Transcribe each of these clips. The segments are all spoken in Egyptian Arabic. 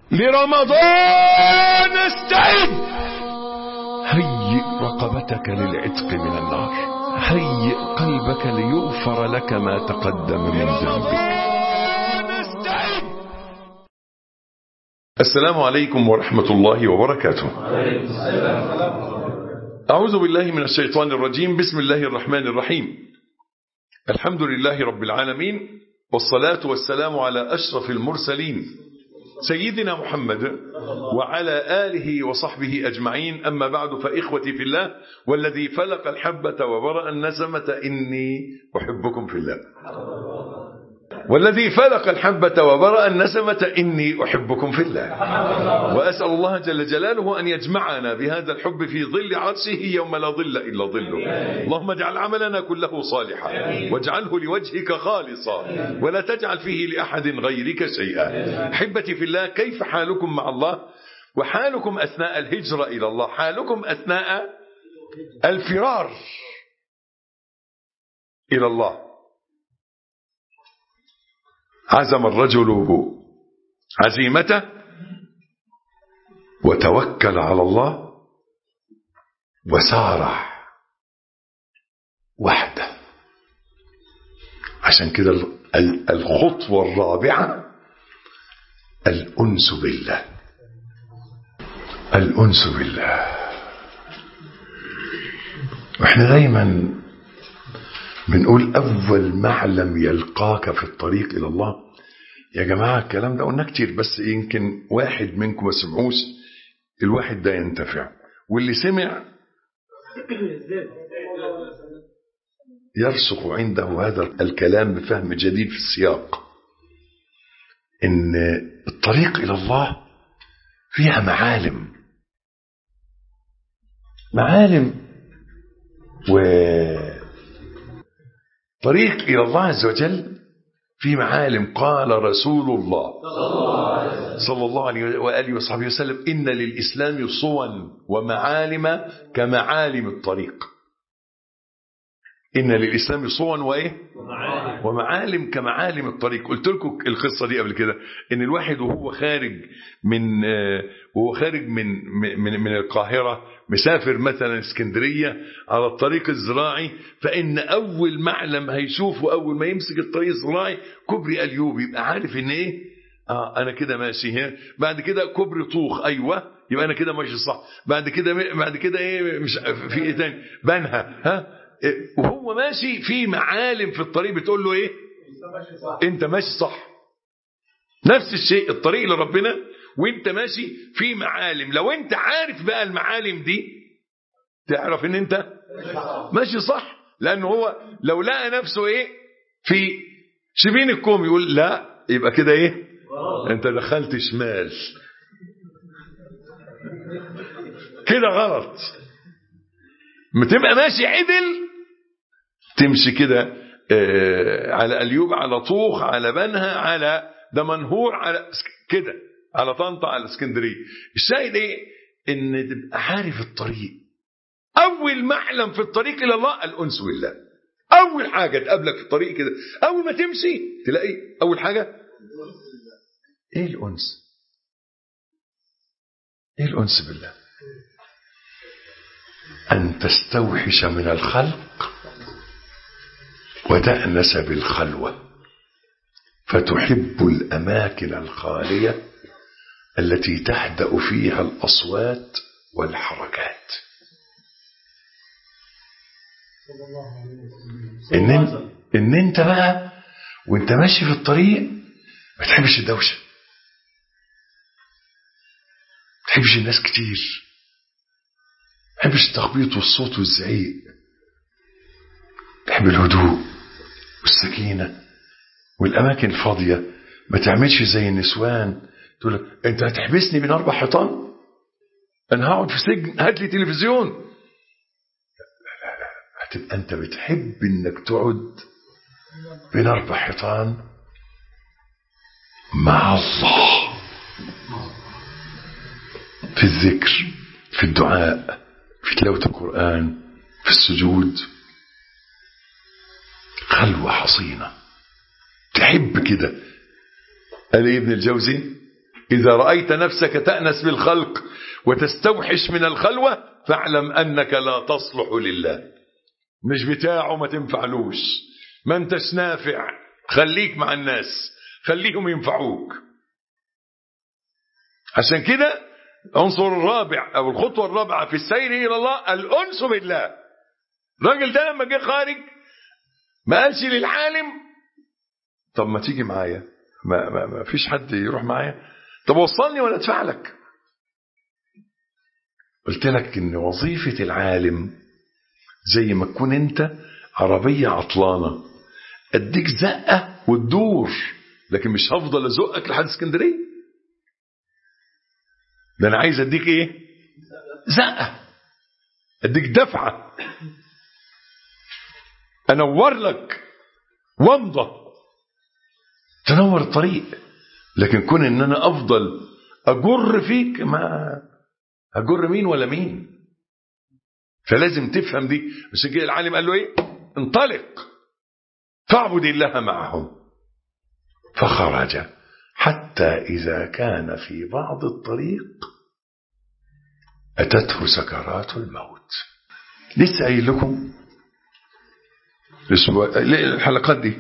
لرمضان استعد هيئ رقبتك للعتق من النار هيئ قلبك ليغفر لك ما تقدم من ذنبك السلام عليكم ورحمة الله وبركاته أعوذ بالله من الشيطان الرجيم بسم الله الرحمن الرحيم الحمد لله رب العالمين والصلاة والسلام على أشرف المرسلين سيدنا محمد وعلى آله وصحبه أجمعين أما بعد فإخوتي في الله والذي فلق الحبة وبرأ النسمة إني أحبكم في الله والذي فلق الحبة وبرأ النسمة إني أحبكم في الله وأسأل الله جل جلاله أن يجمعنا بهذا الحب في ظل عرشه يوم لا ظل إلا ظله اللهم اجعل عملنا كله صالحا واجعله لوجهك خالصا ولا تجعل فيه لأحد غيرك شيئا أحبتي في الله كيف حالكم مع الله وحالكم أثناء الهجرة إلى الله حالكم أثناء الفرار إلى الله عزم الرجل عزيمته وتوكل على الله وسارع وحده عشان كده الخطوة الرابعة الأنس بالله الأنس بالله واحنا دايما بنقول أول معلم يلقاك في الطريق إلى الله يا جماعة الكلام ده قلنا كتير بس يمكن واحد منكم ما سمعوش الواحد ده ينتفع واللي سمع يرسخ عنده هذا الكلام بفهم جديد في السياق إن الطريق إلى الله فيها معالم معالم و طريق إلى الله عز وجل في معالم قال رسول الله صلى الله عليه وآله وصحبه وسلم إن للإسلام صوا ومعالم كمعالم الطريق إن للإسلام صوا وإيه ومعالم كمعالم الطريق قلت لكم القصة دي قبل كده إن الواحد وهو خارج من وهو خارج من من من القاهرة مسافر مثلا اسكندرية على الطريق الزراعي فإن أول معلم هيشوفه أول ما يمسك الطريق الزراعي كوبري أليوب يبقى عارف إن إيه آه أنا كده ماشي هنا بعد كده كوبري طوخ أيوه يبقى أنا كده ماشي صح بعد كده بعد كده إيه مش في إيه تاني بنها ها وهو ماشي في معالم في الطريق بتقول له إيه أنت ماشي صح نفس الشيء الطريق لربنا وانت ماشي في معالم لو انت عارف بقى المعالم دي تعرف ان انت ماشي صح لان هو لو لقى نفسه ايه في شبين الكوم يقول لا يبقى كده ايه انت دخلت شمال كده غلط ما تبقى ماشي عدل تمشي كده آه على اليوب على طوخ على بنها على دمنهور على كده على طنطا على اسكندريه الشاهد ايه ان تبقى عارف الطريق اول معلم في الطريق الى الله الانس بالله اول حاجه تقابلك في الطريق كده اول ما تمشي تلاقي اول حاجه ايه الانس ايه الانس بالله ان تستوحش من الخلق وتانس بالخلوه فتحب الاماكن الخاليه التي تهدأ فيها الأصوات والحركات إن, إن أنت بقى وأنت ماشي في الطريق ما تحبش الدوشة ما تحبش الناس كتير ما تحبش التخبيط والصوت والزعيق تحب الهدوء والسكينة والأماكن الفاضية ما تعملش زي النسوان تقول لك انت هتحبسني بين اربع حيطان انا هقعد في سجن هات لي تلفزيون لا لا لا هتبقى انت بتحب انك تقعد بين اربع حيطان مع الله في الذكر في الدعاء في تلاوة القرآن في السجود خلوة حصينة تحب كده قال ايه ابن الجوزي إذا رأيت نفسك تأنس بالخلق وتستوحش من الخلوة فاعلم أنك لا تصلح لله مش بتاعه ما تنفعلوش ما انتش نافع خليك مع الناس خليهم ينفعوك عشان كده عنصر الرابع او الخطوه الرابعه في السير الى الله الانس بالله الراجل ده لما جه خارج ما قالش للعالم طب ما تيجي معايا ما, ما, ما فيش حد يروح معايا طب وصلني ولا ادفع لك قلت لك ان وظيفه العالم زي ما تكون انت عربيه عطلانه اديك زقه وتدور لكن مش هفضل ازقك لحد اسكندريه ده انا عايز اديك ايه زقه اديك دفعه انور لك ومضه تنور الطريق لكن كون ان انا افضل اجر فيك ما اجر مين ولا مين فلازم تفهم دي عشان كده العالم قال له ايه انطلق فاعبد الله معهم فخرج حتى إذا كان في بعض الطريق أتته سكرات الموت لسه قايل لكم الحلقات دي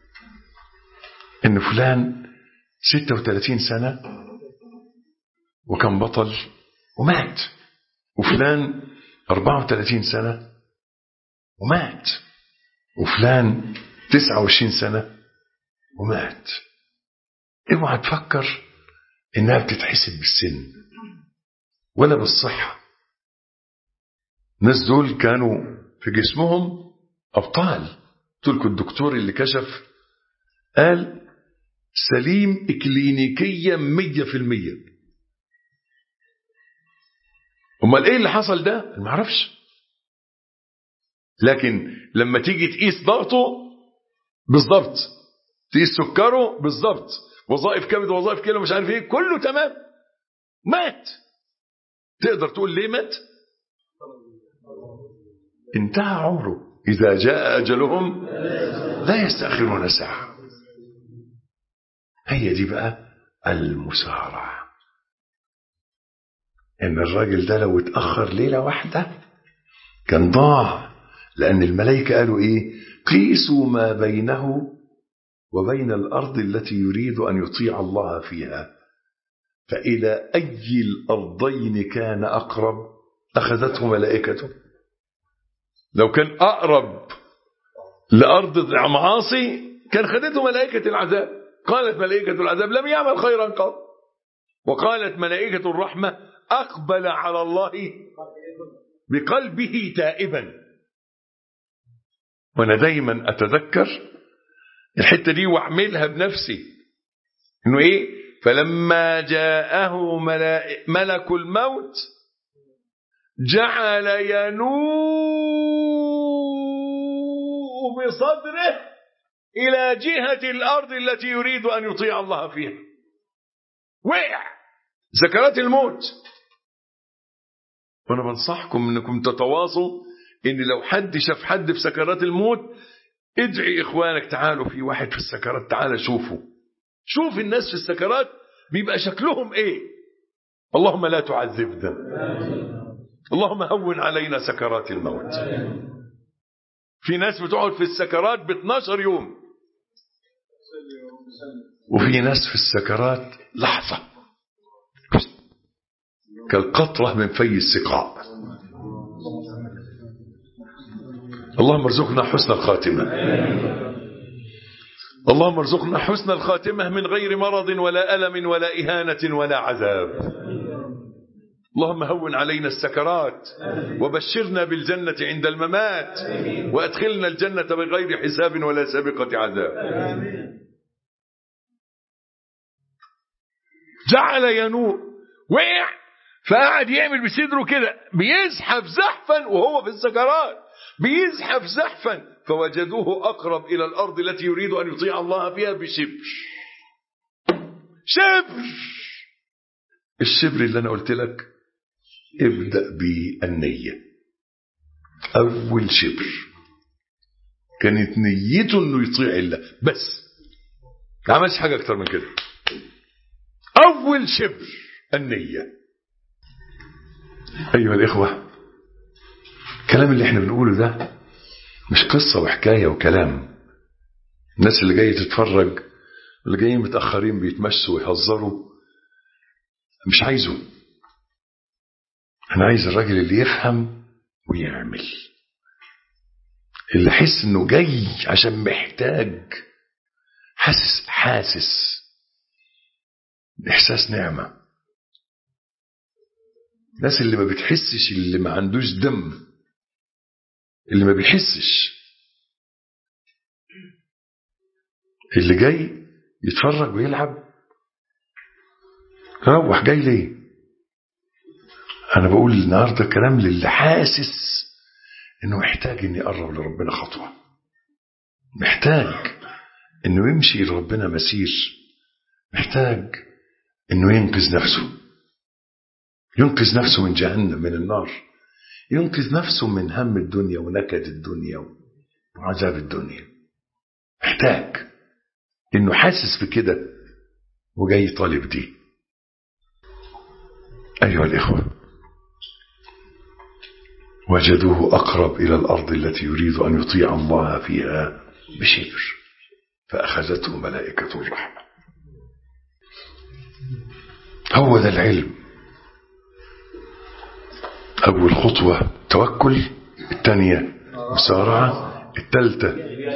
إن فلان 36 سنة وكان بطل ومات وفلان 34 سنة ومات وفلان 29 سنة ومات اوعى تفكر انها بتتحسب بالسن ولا بالصحة الناس دول كانوا في جسمهم أبطال قلت الدكتور اللي كشف قال سليم إكلينيكيا مية في المية امال ايه اللي حصل ده ما اعرفش لكن لما تيجي تقيس ضغطه بالظبط تقيس سكره بالظبط وظائف كبد وظائف كلى مش عارف ايه كله تمام مات تقدر تقول ليه مات انتهى عمره إذا جاء أجلهم لا يستأخرون ساعة هي دي بقى المسارعة إن الراجل ده لو اتأخر ليلة واحدة كان ضاع لأن الملائكة قالوا إيه قيسوا ما بينه وبين الأرض التي يريد أن يطيع الله فيها فإلى أي الأرضين كان أقرب أخذته ملائكته لو كان أقرب لأرض المعاصي كان خدته ملائكة العذاب قالت ملائكة العذاب لم يعمل خيرا قط وقالت ملائكة الرحمة أقبل على الله بقلبه تائبا وأنا دايما أتذكر الحتة دي وأعملها بنفسي إنه إيه فلما جاءه ملك الموت جعل ينوء بصدره إلى جهة الأرض التي يريد أن يطيع الله فيها وقع سكرات الموت وأنا بنصحكم أنكم تتواصوا أن لو حد شاف حد في سكرات الموت ادعي إخوانك تعالوا في واحد في السكرات تعال شوفوا شوف الناس في السكرات بيبقى شكلهم ايه اللهم لا تعذبنا اللهم هون علينا سكرات الموت في ناس بتقعد في السكرات ب 12 يوم وفي ناس في السكرات لحظة كالقطرة من في السقاء اللهم ارزقنا حسن الخاتمة اللهم ارزقنا حسن الخاتمة من غير مرض ولا ألم ولا إهانة ولا عذاب اللهم هون علينا السكرات وبشرنا بالجنة عند الممات وأدخلنا الجنة بغير حساب ولا سابقة عذاب جعل ينوء وقع فقعد يعمل بصدره كده بيزحف زحفا وهو في السكرات بيزحف زحفا فوجدوه أقرب إلى الأرض التي يريد أن يطيع الله فيها بشبر شبر الشبر اللي أنا قلت لك ابدأ بالنية أول شبر كانت نيته أنه يطيع الله بس ما عملش حاجة أكتر من كده أول شبر النية أيها الإخوة الكلام اللي احنا بنقوله ده مش قصة وحكاية وكلام الناس اللي جاية تتفرج اللي جايين متأخرين بيتمشوا ويهزروا مش عايزه أنا عايز الراجل اللي يفهم ويعمل اللي حس انه جاي عشان محتاج حاسس حاسس احساس نعمه الناس اللي ما بتحسش اللي ما عندوش دم اللي ما بيحسش اللي جاي يتفرج ويلعب روح جاي ليه انا بقول النهارده كلام للي حاسس انه محتاج ان يقرب لربنا خطوه محتاج انه يمشي لربنا مسير محتاج انه ينقذ نفسه ينقذ نفسه من جهنم من النار ينقذ نفسه من هم الدنيا ونكد الدنيا وعذاب الدنيا محتاج انه حاسس بكده وجاي طالب دي ايها الاخوه وجدوه اقرب الى الارض التي يريد ان يطيع الله فيها بشبر فاخذته ملائكه الرحمه هو ده العلم أول خطوة توكل الثانية مسارعة الثالثة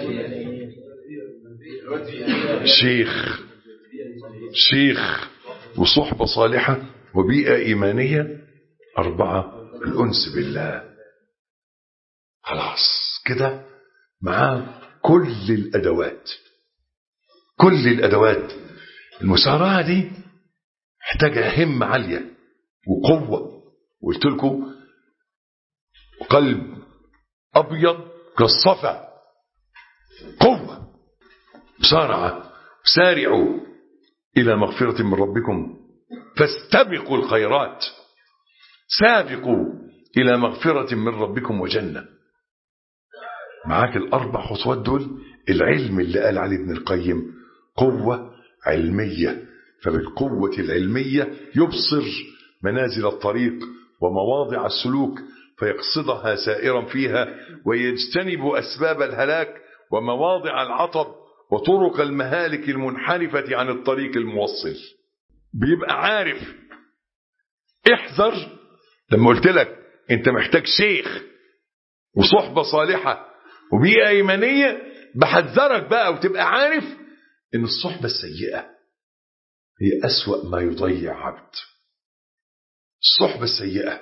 شيخ شيخ وصحبة صالحة وبيئة إيمانية أربعة الأنس بالله خلاص كده معاه كل الأدوات كل الأدوات المسارعة دي محتاجة همة عالية وقوة قلت لكم قلب أبيض كالصفا قوة مسارعة سارعوا إلى مغفرة من ربكم فاستبقوا الخيرات سابقوا إلى مغفرة من ربكم وجنة معاك الأربع خطوات دول العلم اللي قال عليه ابن القيم قوة علمية فبالقوة العلمية يبصر منازل الطريق ومواضع السلوك فيقصدها سائرا فيها ويجتنب أسباب الهلاك ومواضع العطب وطرق المهالك المنحرفة عن الطريق الموصل بيبقى عارف احذر لما قلت لك انت محتاج شيخ وصحبة صالحة وبيئة إيمانية بحذرك بقى وتبقى عارف ان الصحبة السيئة هي أسوأ ما يضيع عبد الصحبة السيئة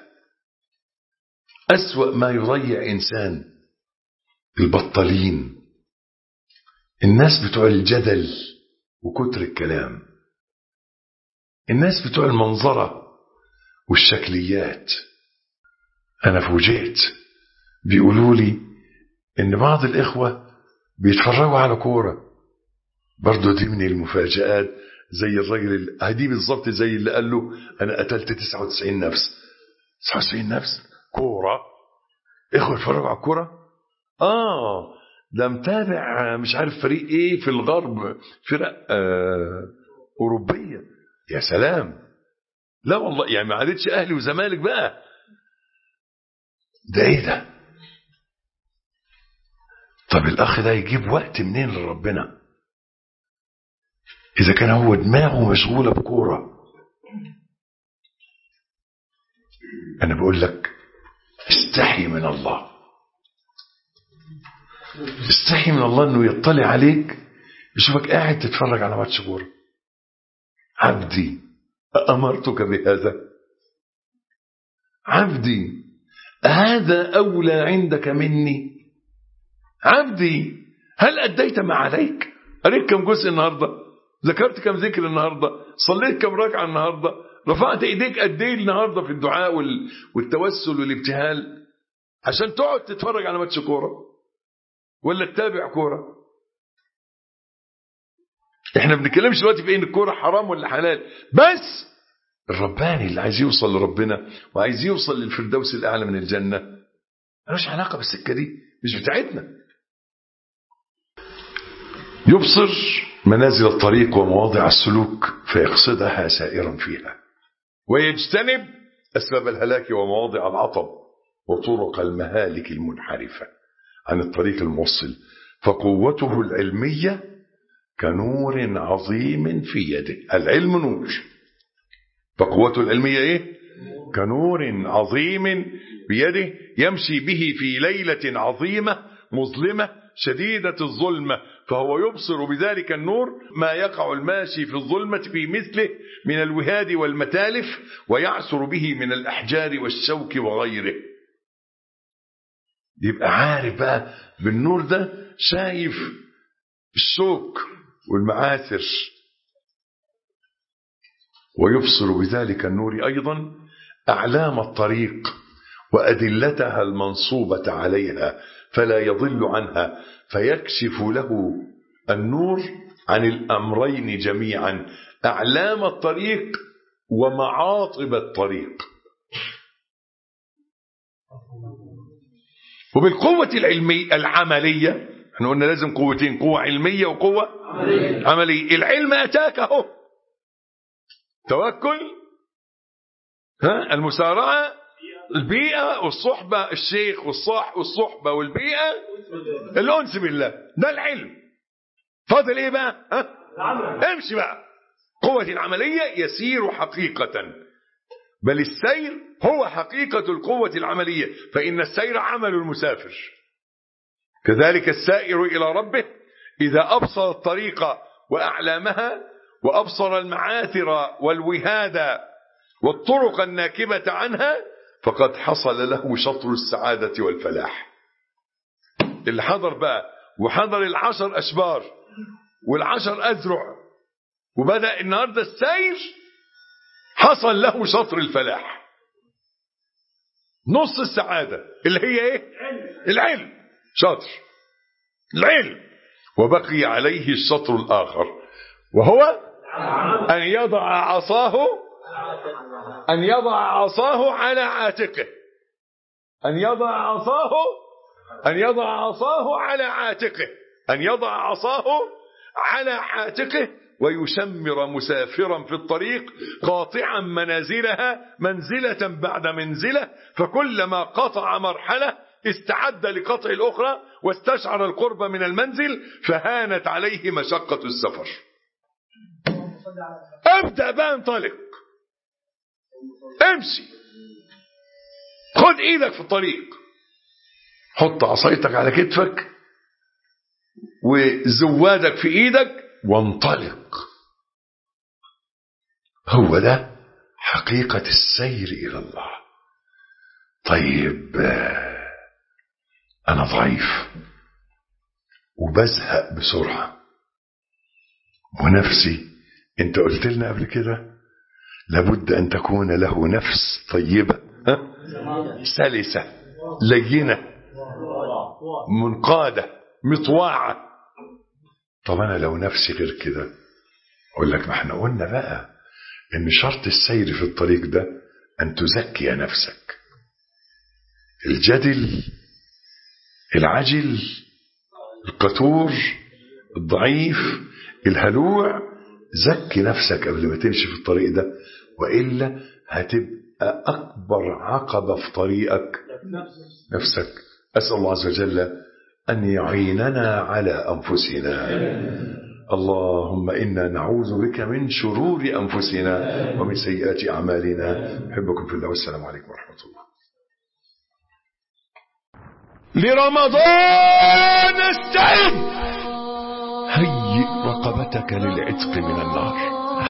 أسوأ ما يضيع إنسان البطلين الناس بتوع الجدل وكتر الكلام الناس بتوع المنظرة والشكليات أنا فوجئت بيقولوا لي إن بعض الإخوة بيتفرجوا على كورة برضو دي من المفاجآت زي الراجل هدي بالظبط زي اللي قال له أنا قتلت 99 نفس 99 نفس كورة إخوة يتفرجوا على الكورة آه ده متابع مش عارف فريق ايه في الغرب فرق آه أوروبية يا سلام لا والله يعني ما عادتش أهلي وزمالك بقى ده ايه ده طب الأخ ده يجيب وقت منين لربنا إذا كان هو دماغه مشغولة بكورة أنا بقول لك استحي من الله استحي من الله انه يطلع عليك يشوفك قاعد تتفرج على ماتش كوره عبدي أأمرتك بهذا عبدي هذا أولى عندك مني عبدي هل أديت ما عليك قريت كم جزء النهاردة ذكرت كم ذكر النهاردة صليت كم ركعة النهاردة رفعت ايديك قد ايه النهاردة في الدعاء والتوسل والابتهال عشان تقعد تتفرج على ماتش كوره ولا تتابع كوره احنا بنتكلمش دلوقتي في ان الكوره حرام ولا حلال بس الرباني اللي عايز يوصل لربنا وعايز يوصل للفردوس الاعلى من الجنه ملوش علاقه بالسكه دي مش بتاعتنا يبصر منازل الطريق ومواضع السلوك فيقصدها سائرا فيها ويجتنب أسباب الهلاك ومواضع العطب وطرق المهالك المنحرفة عن الطريق الموصل فقوته العلمية كنور عظيم في يده العلم نور فقوته العلمية ايه كنور عظيم بيده يمشي به في ليلة عظيمة مظلمة شديدة الظلمة فهو يبصر بذلك النور ما يقع الماشي في الظلمة في مثله من الوهاد والمتالف ويعثر به من الأحجار والشوك وغيره يبقى عارف بقى بالنور ده شايف الشوك والمعاثر ويبصر بذلك النور أيضا أعلام الطريق وأدلتها المنصوبة عليها فلا يضل عنها فيكشف له النور عن الأمرين جميعا أعلام الطريق ومعاطب الطريق وبالقوة العلمية العملية احنا قلنا لازم قوتين قوة علمية وقوة عملية, عملية. العلم أتاك اهو توكل ها المسارعة البيئة والصحبة الشيخ والصح والصحبة والبيئة الأنس بالله ده العلم فاضل ايه بقى ها؟ امشي بقى قوة العملية يسير حقيقة بل السير هو حقيقة القوة العملية فإن السير عمل المسافر كذلك السائر إلى ربه إذا أبصر الطريق وأعلامها وأبصر المعاثر والوهاد والطرق الناكبة عنها فقد حصل له شطر السعادة والفلاح اللي حضر بقى وحضر العشر أشبار والعشر أذرع وبدأ النهاردة السير حصل له شطر الفلاح نص السعادة اللي هي ايه العلم شطر العلم وبقي عليه الشطر الآخر وهو أن يضع عصاه أن يضع عصاه على عاتقه أن يضع عصاه أن يضع عصاه على عاتقه أن يضع عصاه على عاتقه ويشمر مسافرا في الطريق قاطعا منازلها منزلة بعد منزلة فكلما قطع مرحلة استعد لقطع الأخرى واستشعر القرب من المنزل فهانت عليه مشقة السفر ابدأ بقى انطلق امشي خد ايدك في الطريق حط عصايتك على كتفك وزوادك في ايدك وانطلق هو ده حقيقة السير إلى الله طيب أنا ضعيف وبزهق بسرعة ونفسي أنت قلت لنا قبل كده لابد أن تكون له نفس طيبة ها؟ سلسة لينة منقادة مطواعة طب أنا لو نفسي غير كده أقول لك ما احنا قلنا بقى إن شرط السير في الطريق ده أن تزكي نفسك الجدل العجل القتور الضعيف الهلوع زكي نفسك قبل ما تمشي في الطريق ده وإلا هتبقى أكبر عقبة في طريقك نفسك أسأل الله عز وجل أن يعيننا على أنفسنا اللهم إنا نعوذ بك من شرور أنفسنا ومن سيئات أعمالنا أحبكم في الله والسلام عليكم ورحمة الله لرمضان استعد هيئ رقبتك للعتق من النار